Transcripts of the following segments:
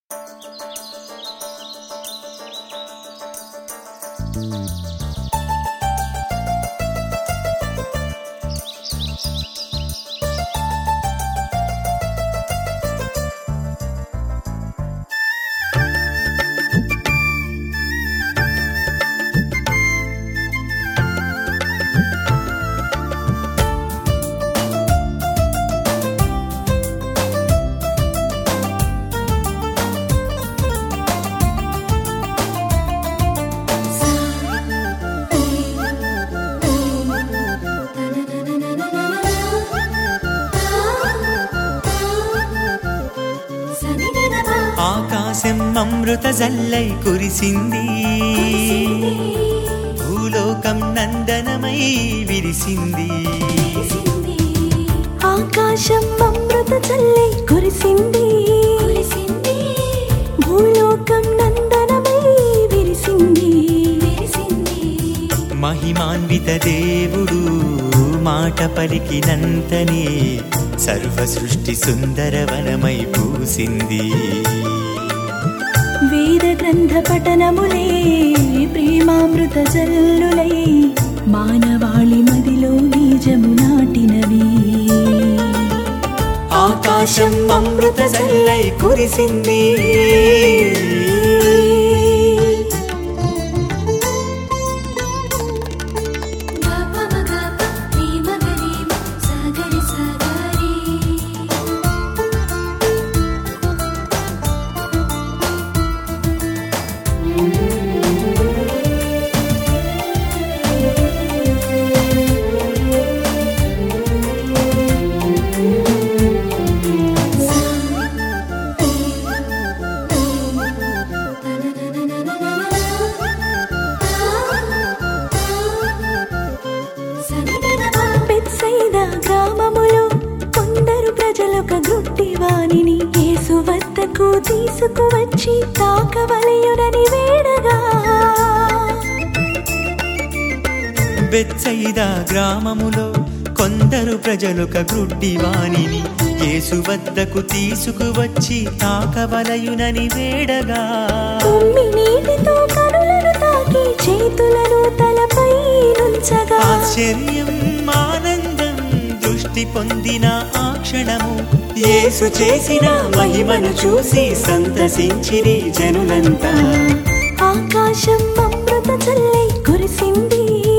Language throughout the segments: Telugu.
ఆకాశం అమృత జల్లై కురిసింది భూలోకం నందనమై విరిసింది ఆకాశం అమృత చల్లై కురిసింది భూలోకం నందనమై విరిసింది మహిమాన్విత దేవుడు మాట పలికినంతనే సర్వ సృష్టి సుందరవనమై పూసింది వేద గ్రంథ పఠనములే ప్రేమామృత జల్లులై మానవాళి మదిలో బీజము నాటినవి ఆకాశం అమృత జల్లై కురిసింది బెత్సైదా గ్రామములో కొందరు ప్రజలొక గుడ్డి వాణిని యేసు వద్దకు తీసుకువచ్చి తాకవలయునని వేడగా బెచ్చైదా గ్రామములో కొందరు ప్రజలొక గ్రుడ్డి వాణిని యేసు వద్దకు తీసుకువచ్చి తాకవలయునని వేడగా తుమ్మి నీటితో కనులను తాకి చేతులను తలపై నుంచగా ఆశ్చర్యం ఆనందం దృష్టి పొందిన ఆ క్షణము యేసు చేసిన మహిమను చూసి సంతసించిరి జనులంతా ఆకాశం అమృత చల్లై కురిసింది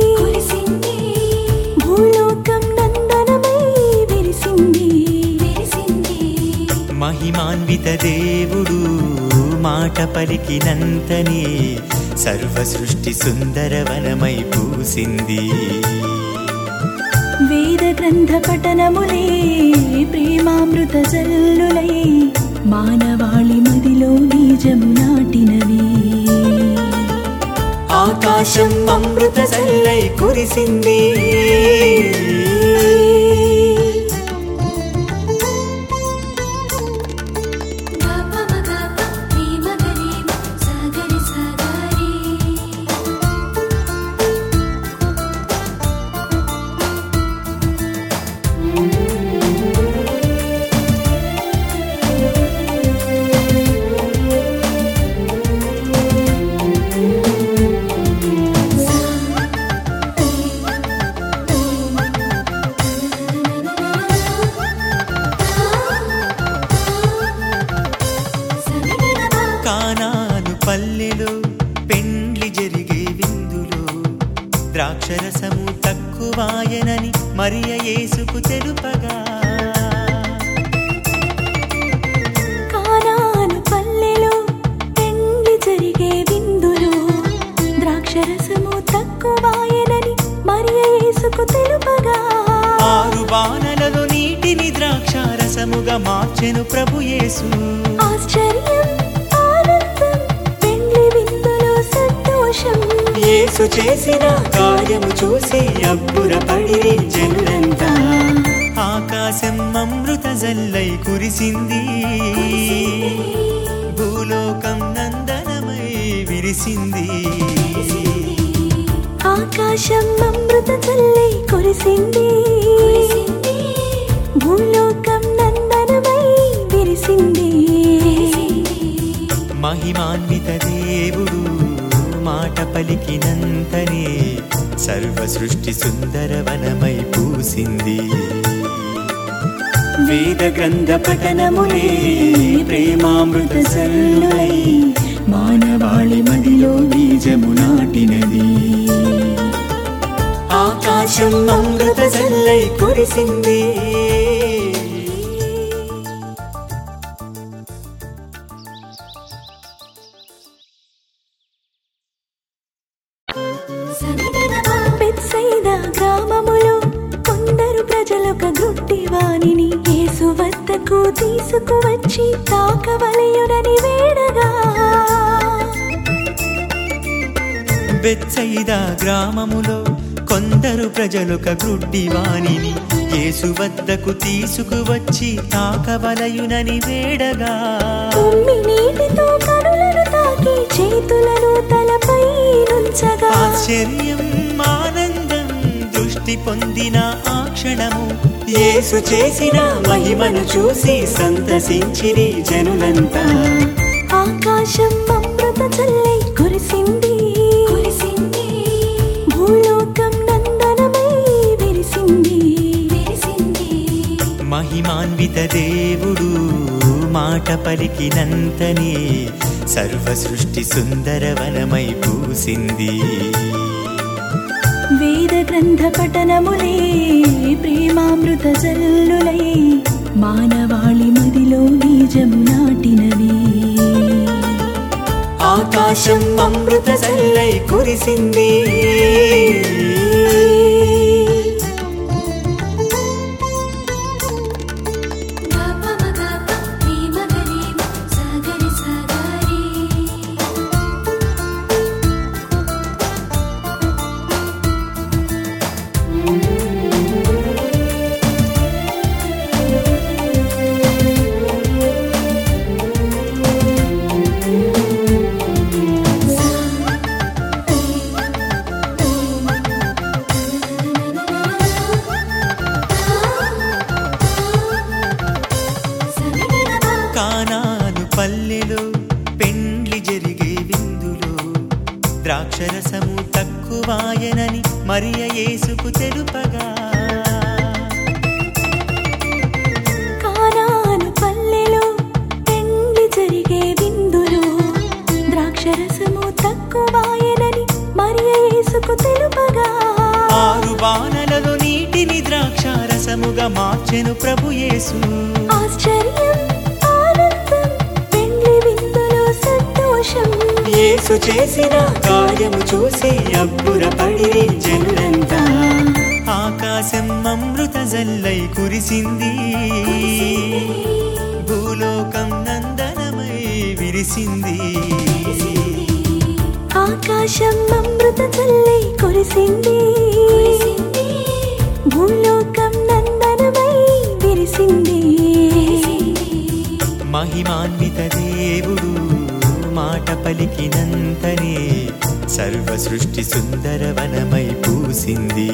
భూలోకం నందనమై విరిసింది మహిమాన్విత దేవుడు మాట పలికినంతనే సర్వ సృష్టి సుందరవనమై పూసింది వేద గ్రంథ పఠనములే ప్రేమామృత జల్లులై మానవాళి మదిలో బీజము నాటినవి ఆకాశం అమృత జల్లై కురిసింది కానాను పల్లెలో పెండ్లి జరిగే విందులో ద్రాక్షరసము తక్కువాయనని మరియ యేసుకు తెలుపగా కానాను పల్లెలో పెండ్లి జరిగే విందులో ద్రాక్షరసము తక్కువాయనని మరియ యేసుకు తెలుపగా ఆరు బాణలలో నీటిని ద్రాక్షారసముగా మార్చెను ప్రభు యేసు ఆశ్చర్యం ఆనందం పెండ్లి విందులో సంతోషం యేసు చేసిన కార్యము చూసి అబ్బురపడి జనులంతా ఆకాశం అమృత జల్లై కురిసింది భూలోకం నందనమై విరిసింది ఆకాశం అమృత చల్లై కురిసింది భూలోకం నందనమై విరిసింది మహిమాన్విత దేవుడు మాట పలికినంతనే సర్వ సృష్టి సుందరవనమై పూసింది వేద గ్రంథ పఠనములే ప్రేమామృత సల్లులై మానవాళి మదిలో బీజము నాటినది ఆకాశం అమృత జల్లై కురిసింది బెత్సైదా గ్రామములో కొందరు ప్రజలొక గుడ్డి వాణిని యేసు వద్దకు తీసుకువచ్చి తాకవలయునని వేడగా బెచ్చైదా గ్రామములో కొందరు ప్రజలొక గ్రుడ్డి వాణిని యేసు వద్దకు తీసుకువచ్చి తాకవలయునని వేడగా తుమ్మి నీటితో కనులను తాకి చేతులను తలపై నుంచగా ఆశ్చర్యం ఆనందం దృష్టి పొందిన ఆ క్షణము యేసు చేసిన మహిమను చూసి సంతసించిరి జనులంతా ఆకాశం అమృత చల్లై కురిసింది కురిసింది భూలోకం నందనమై విరిసింది విరిసింది మహిమాన్విత దేవుడు మాట పలికినంతనే సర్వ సృష్టి సుందరవనమై పూసింది వేద గ్రంథ పఠనములే ప్రేమామృత జల్లులై మానవాళి మదిలో బీజము నాటినవి ఆకాశం అమృత జల్లై కురిసింది కానాను పల్లెలో పెండ్లి జరిగే విందులో ద్రాక్షరసము తక్కువాయనని మరియ యేసుకు తెలుపగా కానాను పల్లెలో పెండ్లి జరిగే విందులో ద్రాక్షరసము తక్కువాయనని మరియ యేసుకు తెలుపగా ఆరు బాణలలో నీటిని ద్రాక్షారసముగా మార్చెను ప్రభు యేసు ఆశ్చర్యం ఆనందం పెండ్లి విందులో సంతోషం యేసు చేసిన కార్యము చూసి అబ్బురపడి జనులంతా ఆకాశం అమృత జల్లై కురిసింది భూలోకం నందనమై విరిసింది ఆకాశం అమృత చల్లై కురిసింది భూలోకం నందనమై విరిసింది మహిమాన్విత దేవుడు మాట పలికినంతనే సర్వ సృష్టి సుందరవనమై పూసింది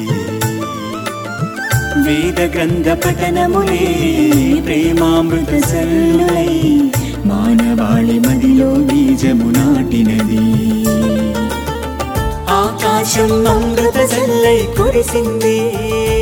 వేద గ్రంథ పఠనములే ప్రేమామృత సల్లులై మానవాళి మదిలో బీజము నాటినది ఆకాశం అమృత జల్లై కురిసింది